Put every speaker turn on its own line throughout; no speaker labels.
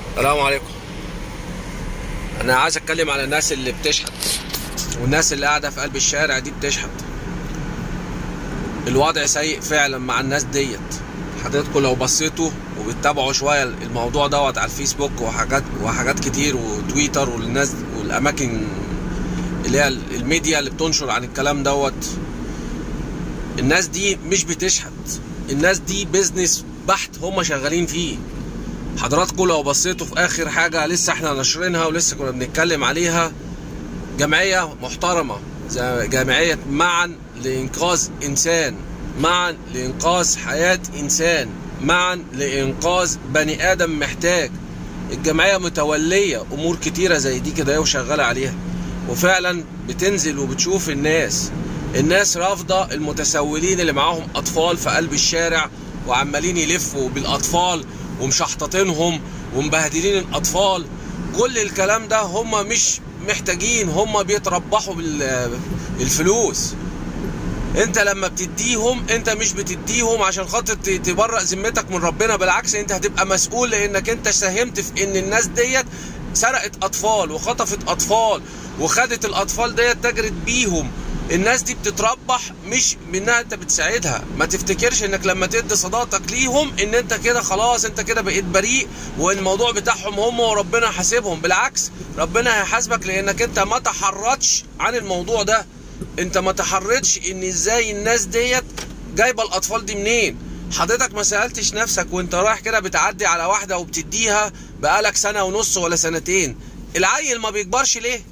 السلام عليكم انا عايز اتكلم على الناس اللي بتشحت والناس اللي قاعده في قلب الشارع دي بتشحت الوضع سيء فعلا مع الناس ديت حضراتكم لو بصيتوا وبتتابعوا شويه الموضوع دوت على الفيسبوك وحاجات وحاجات كتير وتويتر والناس والاماكن اللي هي الميديا اللي بتنشر عن الكلام دوت الناس دي مش بتشحت الناس دي بيزنس بحت هم شغالين فيه حضراتكم لو بصيتوا في اخر حاجه لسه احنا ناشرينها ولسه كنا بنتكلم عليها جمعيه محترمه زي جمعيه معا لانقاذ انسان معا لانقاذ حياه انسان معا لانقاذ بني ادم محتاج الجمعيه متوليه امور كتيره زي دي كده وشغاله عليها وفعلا بتنزل وبتشوف الناس الناس رافضه المتسولين اللي معاهم اطفال في قلب الشارع وعمالين يلفوا بالاطفال ومشحططينهم ومبهدلين الاطفال كل الكلام ده هم مش محتاجين هم بيتربحوا بالفلوس انت لما بتديهم انت مش بتديهم عشان خاطر تبرأ ذمتك من ربنا بالعكس انت هتبقى مسؤول لانك انت ساهمت في ان الناس ديت سرقت اطفال وخطفت اطفال وخدت الاطفال ديت تجرت بيهم الناس دي بتتربح مش منها انت بتساعدها ما تفتكرش انك لما تدي صداقتك ليهم ان انت كده خلاص انت كده بقيت بريء والموضوع بتاعهم هم وربنا حاسبهم بالعكس ربنا هيحاسبك لانك انت ما تحرتش عن الموضوع ده انت ما تحرتش ان ازاي الناس ديت جايبه الاطفال دي منين حضرتك ما سالتش نفسك وانت رايح كده بتعدي على واحده وبتديها بقالك سنه ونص ولا سنتين العيل ما بيكبرش ليه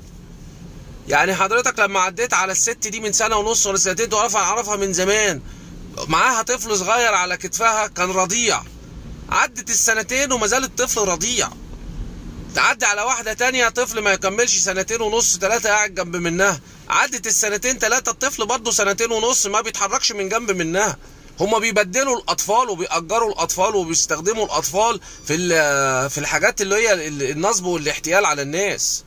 يعني حضرتك لما عديت على الست دي من سنه ونص ولا سنتين تعرفها اعرفها من زمان معاها طفل صغير على كتفها كان رضيع عدت السنتين وما زال الطفل رضيع تعدي على واحده تانية طفل ما يكملش سنتين ونص ثلاثه قاعد جنب منها عدت السنتين ثلاثه الطفل برضه سنتين ونص ما بيتحركش من جنب منها هما بيبدلوا الاطفال وبيأجروا الاطفال وبيستخدموا الاطفال في في الحاجات اللي هي النصب والاحتيال على الناس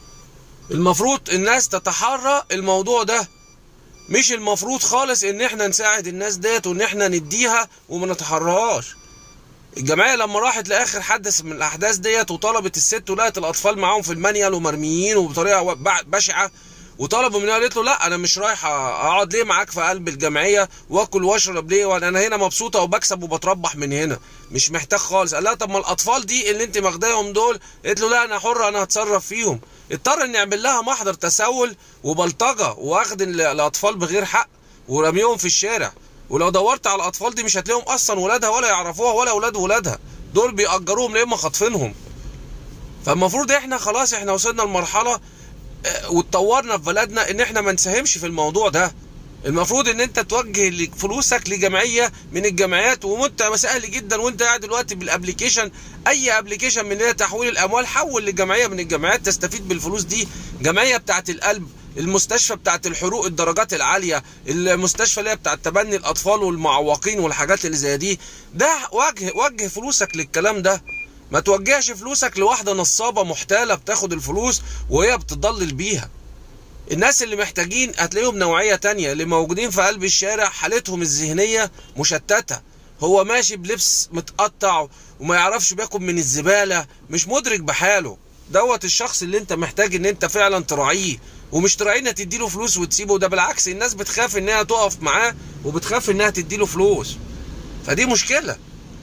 المفروض الناس تتحرى الموضوع ده مش المفروض خالص ان احنا نساعد الناس ديت وان احنا نديها وما نتحرهاش الجمعيه لما راحت لاخر حدث من الاحداث ديت وطلبت الست ولقت الاطفال معاهم في المانيال ومرميين وبطريقه بشعه وطلبوا منها قالت له لا انا مش رايحه اقعد ليه معاك في قلب الجمعيه واكل واشرب ليه وانا هنا مبسوطه وبكسب وبتربح من هنا مش محتاج خالص قال لها طب ما الاطفال دي اللي انت ماخداهم دول قالت له لا انا حره انا هتصرف فيهم اضطر ان يعمل لها محضر تسول وبلطجه واخد الاطفال بغير حق ورميهم في الشارع ولو دورت على الاطفال دي مش هتلاقيهم اصلا ولادها ولا يعرفوها ولا اولاد ولادها دول بيأجروهم ليه ما خاطفينهم فالمفروض احنا خلاص احنا وصلنا لمرحله واتطورنا في بلدنا ان احنا ما نساهمش في الموضوع ده المفروض ان انت توجه فلوسك لجمعيه من الجمعيات وانت سهل جدا وانت قاعد دلوقتي بالابلكيشن اي ابلكيشن من تحويل الاموال حول لجمعيه من الجمعيات تستفيد بالفلوس دي جمعيه بتاعه القلب المستشفى بتاعت الحروق الدرجات العاليه المستشفى اللي هي بتاعت تبني الاطفال والمعوقين والحاجات اللي زي دي ده وجه وجه فلوسك للكلام ده ما توجهش فلوسك لواحده نصابه محتاله بتاخد الفلوس وهي بتضلل بيها الناس اللي محتاجين هتلاقيهم نوعيه تانية اللي موجودين في قلب الشارع حالتهم الذهنيه مشتته هو ماشي بلبس متقطع وما يعرفش بياكل من الزباله مش مدرك بحاله دوت الشخص اللي انت محتاج ان انت فعلا تراعيه ومش تراعيه انها تديله فلوس وتسيبه ده بالعكس الناس بتخاف انها تقف معاه وبتخاف انها تديله فلوس فدي مشكله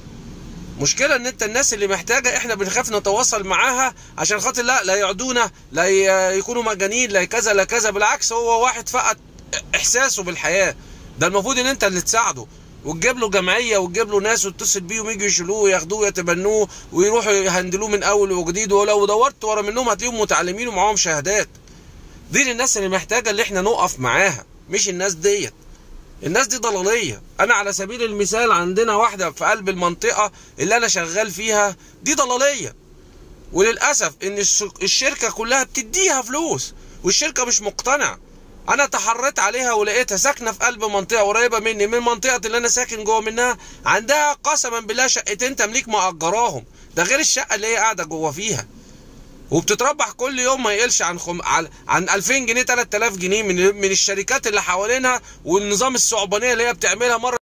مشكلة ان انت الناس اللي محتاجة احنا بنخاف نتواصل معاها عشان خاطر لا لا يعدونا لا يكونوا مجانين لا كذا لا كذا بالعكس هو واحد فقد احساسه بالحياة ده المفروض ان انت اللي تساعده وتجيب له جمعيه وتجيب له ناس وتتصل بيهم يجوا يشيلوه وياخدوه ويتبنوه ويروحوا يهندلوه من اول وجديد ولو دورت ورا منهم هتلاقيهم متعلمين ومعاهم شهادات دي الناس اللي محتاجه اللي احنا نقف معاها مش الناس ديت الناس دي ضلاليه انا على سبيل المثال عندنا واحده في قلب المنطقه اللي انا شغال فيها دي ضلاليه وللاسف ان الشركه كلها بتديها فلوس والشركه مش مقتنعه انا تحريت عليها ولقيتها ساكنه في قلب منطقه قريبه مني من منطقه اللي انا ساكن جوه منها عندها قسما بالله شقتين تمليك مأجراهم ده غير الشقه اللي هي قاعده جوه فيها وبتتربح كل يوم ما يقلش عن خم... عن 2000 جنيه 3000 جنيه من من الشركات اللي حوالينها والنظام الصعبانيه اللي هي بتعملها مره